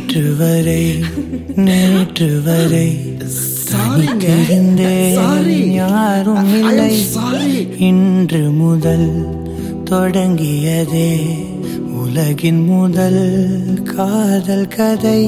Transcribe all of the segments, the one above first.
நேற்று வரை நேற்று வரை சாரிங்க. தனித்திருந்தேன் சாரி. யாரும் I am இல்லை sorry. இன்று முதல் தொடங்கியதே உலகின் முதல் காதல் கதை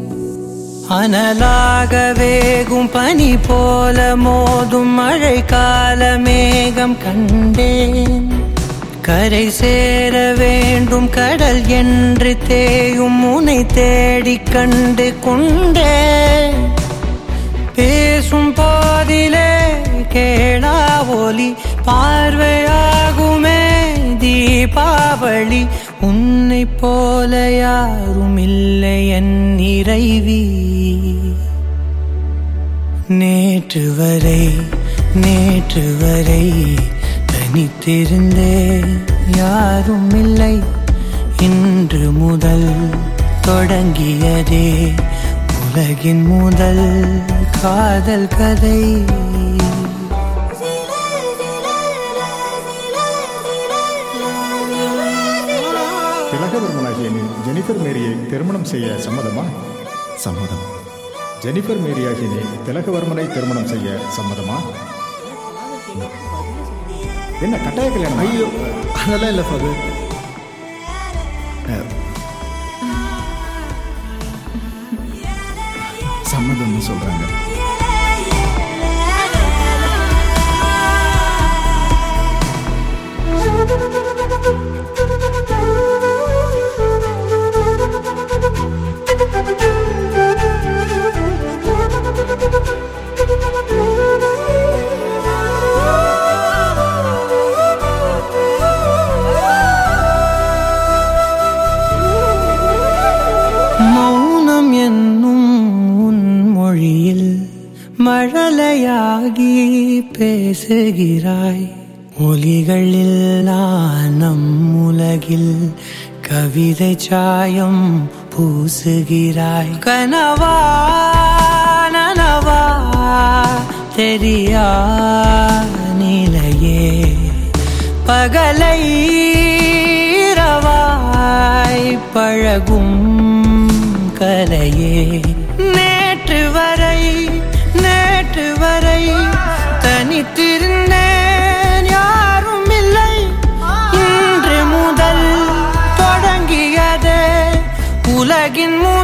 அனலாக வேகும் பனி போல மோதும் மழை கால மேகம் கண்டேன் கரை சேர வேண்டும் கடல் என்று தேயும் முனை தேடிக் கண்டு கொண்டேன் பேசும் போதிலே கேளா ஒலி பார்வையாகுமே தீபாவளி உன்னை போல யாரும் இல்லை என் இறைவி நேற்று வரை நேற்று வரை தனித்திருந்தேன் யாரும் இல்லை இன்று முதல் தொடங்கியதே உலகின் முதல் காதல் கதை திலகவர்மனாகிய நீ ஜெனிஃபர் மேரியை திருமணம் செய்ய சம்மதமா சம்மதம் ஜெனிஃபர் மேரியாகிய நீ திலகவர்மனை திருமணம் செய்ய சம்மதமா என்ன கட்டாய கல்யாணம் ஐயோ அதெல்லாம் இல்லை ஃபாதர் சம்மதம்னு சொல்றாங்க மௌனம் என்னும் உன் மொழியில் மழலையாகி பேசுகிறாய் ஒலிகளில் நம் உலகில் கவிதை சாயம் பூசுகிறாய் கனவா நனவா தெரியா நிலையே பகலை இரவாய் பழகும் கலையே நேற்று வரை நேற்று வரை தனித்திருந்தேன் யாரும் இல்லை இன்று முதல் தொடங்கியதே உலகின்